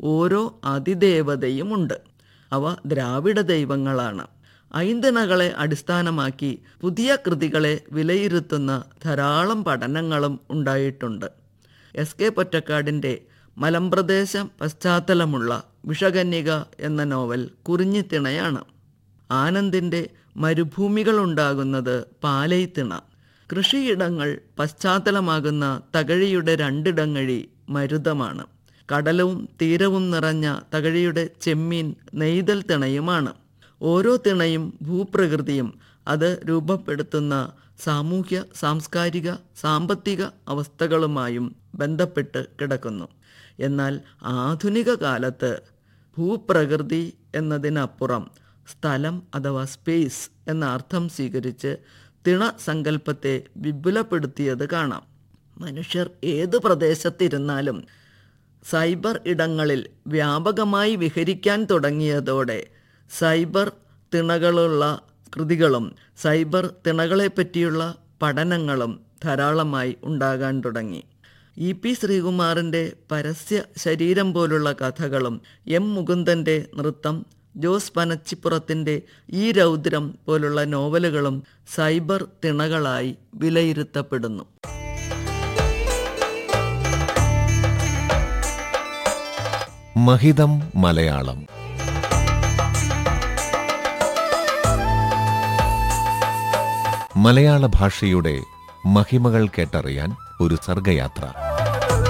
ഓരോ അതിദേവതയുമുണ്ട് അവ ദ്രാവിഡ ദൈവങ്ങളാണ് ഐന്തിണകളെ അടിസ്ഥാനമാക്കി പുതിയ കൃതികളെ വിലയിരുത്തുന്ന ധാരാളം പഠനങ്ങളും ഉണ്ടായിട്ടുണ്ട് എസ് കെ പൊറ്റക്കാടിൻ്റെ മലമ്പ്രദേശ പശ്ചാത്തലമുള്ള വിഷകന്യക എന്ന നോവൽ കുറിഞ്ഞിത്തിണയാണ് ആനന്ദിൻ്റെ മരുഭൂമികളുണ്ടാകുന്നത് പാലൈത്തിണ കൃഷിയിടങ്ങൾ പശ്ചാത്തലമാകുന്ന തകഴിയുടെ രണ്ടിടങ്ങഴി മരുതമാണ് കടലവും തീരവും നിറഞ്ഞ തകഴിയുടെ ചെമ്മീൻ നെയ്തൽ തിണയുമാണ് ഓരോ തിണയും ഭൂപ്രകൃതിയും അത് രൂപപ്പെടുത്തുന്ന സാമൂഹ്യ സാംസ്കാരിക സാമ്പത്തിക അവസ്ഥകളുമായും ബന്ധപ്പെട്ട് കിടക്കുന്നു എന്നാൽ ആധുനിക കാലത്ത് ഭൂപ്രകൃതി എന്നതിനപ്പുറം സ്ഥലം അഥവാ സ്പേസ് എന്ന അർത്ഥം സ്വീകരിച്ച് തിണ സങ്കല്പത്തെ വിപുലപ്പെടുത്തിയത് കാണാം മനുഷ്യർ ഏത് പ്രദേശത്തിരുന്നാലും സൈബർ ഇടങ്ങളിൽ വ്യാപകമായി വിഹരിക്കാൻ തുടങ്ങിയതോടെ സൈബർ തിണകളുള്ള കൃതികളും സൈബർ തിണകളെപ്പറ്റിയുള്ള പഠനങ്ങളും ധാരാളമായി ഉണ്ടാകാൻ തുടങ്ങി ഇ പി ശ്രീകുമാറിൻ്റെ പരസ്യ ശരീരം പോലുള്ള കഥകളും എം മുകുന്ദൻ്റെ നൃത്തം ജോസ് പനച്ചിപ്പുറത്തിൻ്റെ ഈ രൗദ്രം പോലുള്ള നോവലുകളും സൈബർ തിണകളായി വിലയിരുത്തപ്പെടുന്നു മഹിതം മലയാളം മലയാള ഭാഷയുടെ മഹിമകൾ കേട്ടറിയാൻ ഒരു സർഗയാത്ര